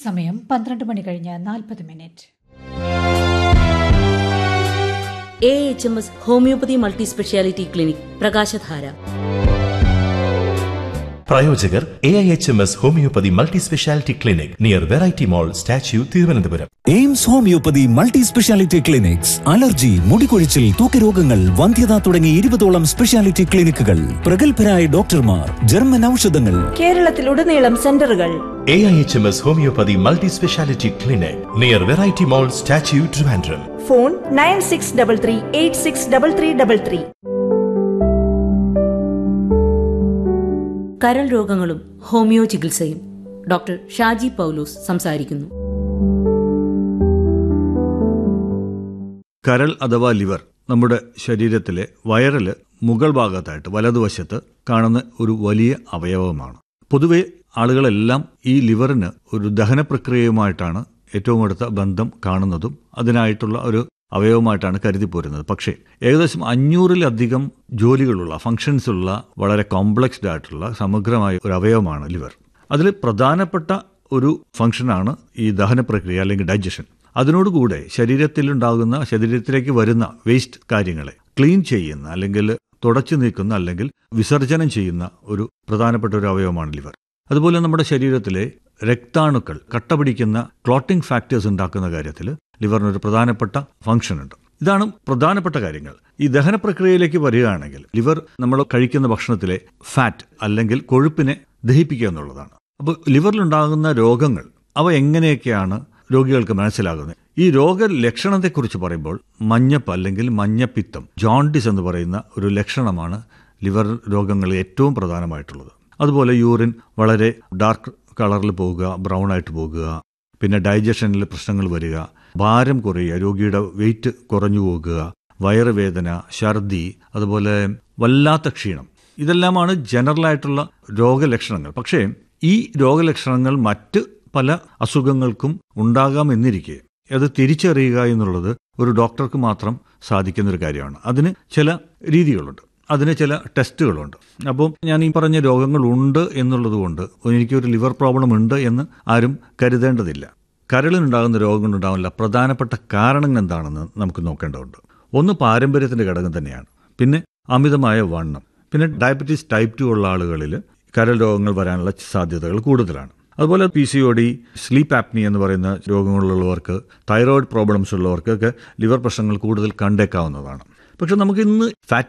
സമയം പന്ത്രണ്ട് മണി കഴിഞ്ഞ് നാൽപ്പത് minute A H M S homeopathy multi speciality clinic Prakashadhara പ്രായോജകർ A I H M S homeopathy multi speciality clinic near variety mall statue Thiruvananthapuram AIMS homeopathy multi speciality clinics allergy മുടികൊഴിച്ചിൽ തൂക്കരോഗങ്ങൾ വന്ധ്യത തുടങ്ങി ഇരുപതോളം സ്പെഷ്യാലിറ്റി ക്ലിനിക്കുകൾ പ്രഗത്ഭരായ ഡോക്ടർമാർ ജർമ്മൻ ഔഷധങ്ങൾ കേരളത്തിലുടനീളം സെന്ററുകൾ A I H M S homeopathy multi speciality clinic near variety mall statue Trivandrum phone nine six double three eight six double three double three കരൾ രോഗങ്ങളും ഹോമിയോ ചികിത്സയും ഡോക്ടർ ഷാജി പൗലോസ് സംസാരിക്കുന്നു കരൾ അഥവാ ലിവർ നമ്മുടെ ശരീരത്തിലെ വയറിൽ മുകൾ ഭാഗത്തായിട്ട് വലതുവശത്ത് കാണുന്ന ഒരു വലിയ അവയവമാണ് പൊതുവെ ആളുകളെല്ലാം ഈ ലിവറിന് ഒരു ദഹന പ്രക്രിയയുമായിട്ടാണ് ഏറ്റവും അടുത്ത ബന്ധം കാണുന്നതും അതിനായിട്ടുള്ള ഒരു അവയവമായിട്ടാണ് കരുതി പോരുന്നത് പക്ഷേ ഏകദേശം അഞ്ഞൂറിലധികം ജോലികളുള്ള ഫങ്ഷൻസ് ഉള്ള വളരെ കോംപ്ലക്സ്ഡ് ആയിട്ടുള്ള സമഗ്രമായ ഒരു അവയവമാണ് ലിവർ അതിൽ പ്രധാനപ്പെട്ട ഒരു ഫംഗ്ഷനാണ് ഈ ദഹന പ്രക്രിയ അല്ലെങ്കിൽ ഡൈജഷൻ അതിനോടുകൂടെ ശരീരത്തിലുണ്ടാകുന്ന ശരീരത്തിലേക്ക് വരുന്ന വേസ്റ്റ് കാര്യങ്ങളെ ക്ലീൻ ചെയ്യുന്ന അല്ലെങ്കിൽ തുടച്ചു നീക്കുന്ന അല്ലെങ്കിൽ വിസർജനം ചെയ്യുന്ന ഒരു പ്രധാനപ്പെട്ട ഒരു അവയവമാണ് ലിവർ അതുപോലെ നമ്മുടെ ശരീരത്തിലെ രക്താണുക്കൾ കട്ട പിടിക്കുന്ന ക്ലോട്ടിംഗ് ഫാക്ടേഴ്സ് ഉണ്ടാക്കുന്ന കാര്യത്തിൽ ലിവറിനൊരു പ്രധാനപ്പെട്ട ഫംഗ്ഷൻ ഉണ്ട് ഇതാണ് പ്രധാനപ്പെട്ട കാര്യങ്ങൾ ഈ ദഹന പ്രക്രിയയിലേക്ക് വരികയാണെങ്കിൽ ലിവർ നമ്മൾ കഴിക്കുന്ന ഭക്ഷണത്തിലെ ഫാറ്റ് അല്ലെങ്കിൽ കൊഴുപ്പിനെ ദഹിപ്പിക്കുക എന്നുള്ളതാണ് അപ്പോൾ ലിവറിലുണ്ടാകുന്ന രോഗങ്ങൾ അവ എങ്ങനെയൊക്കെയാണ് രോഗികൾക്ക് മനസ്സിലാകുന്നത് ഈ രോഗലക്ഷണത്തെക്കുറിച്ച് പറയുമ്പോൾ മഞ്ഞപ്പ് അല്ലെങ്കിൽ മഞ്ഞപ്പിത്തം ജോണ്ടിസ് എന്ന് പറയുന്ന ഒരു ലക്ഷണമാണ് ലിവർ രോഗങ്ങളിൽ ഏറ്റവും പ്രധാനമായിട്ടുള്ളത് അതുപോലെ യൂറിൻ വളരെ ഡാർക്ക് കളറിൽ പോകുക ബ്രൗൺ ആയിട്ട് പോകുക പിന്നെ ഡൈജഷനിൽ പ്രശ്നങ്ങൾ വരിക ഭാരം കുറയുക രോഗിയുടെ വെയിറ്റ് കുറഞ്ഞു പോകുക വയറുവേദന ഛർദി അതുപോലെ വല്ലാത്ത ക്ഷീണം ഇതെല്ലാമാണ് ജനറലായിട്ടുള്ള രോഗലക്ഷണങ്ങൾ പക്ഷേ ഈ രോഗലക്ഷണങ്ങൾ മറ്റ് പല അസുഖങ്ങൾക്കും ഉണ്ടാകാമെന്നിരിക്കെ അത് തിരിച്ചറിയുക എന്നുള്ളത് ഒരു ഡോക്ടർക്ക് മാത്രം സാധിക്കുന്ന ഒരു കാര്യമാണ് അതിന് ചില രീതികളുണ്ട് അതിന് ചില ടെസ്റ്റുകളുണ്ട് അപ്പോൾ ഞാൻ ഈ പറഞ്ഞ രോഗങ്ങളുണ്ട് എന്നുള്ളത് കൊണ്ട് എനിക്കൊരു ലിവർ പ്രോബ്ലം ഉണ്ട് എന്ന് ആരും കരുതേണ്ടതില്ല കരളിനുണ്ടാകുന്ന രോഗങ്ങളുണ്ടാകുന്ന പ്രധാനപ്പെട്ട കാരണങ്ങൾ എന്താണെന്ന് നമുക്ക് നോക്കേണ്ടതുണ്ട് ഒന്ന് പാരമ്പര്യത്തിൻ്റെ ഘടകം തന്നെയാണ് പിന്നെ അമിതമായ വണ്ണം പിന്നെ ഡയബറ്റീസ് ടൈപ്പ് ടു ഉള്ള ആളുകളിൽ കരൾ രോഗങ്ങൾ വരാനുള്ള സാധ്യതകൾ കൂടുതലാണ് അതുപോലെ P C O D sleep apnea എന്ന് പറയുന്ന രോഗങ്ങളുള്ളവർക്ക് തൈറോയിഡ് പ്രോബ്ലംസ് ഉള്ളവർക്കൊക്കെ ലിവർ പ്രശ്നങ്ങൾ കൂടുതൽ കണ്ടേക്കാവുന്നതാണ് പക്ഷെ നമുക്ക് ഇന്ന് ഫാറ്റ്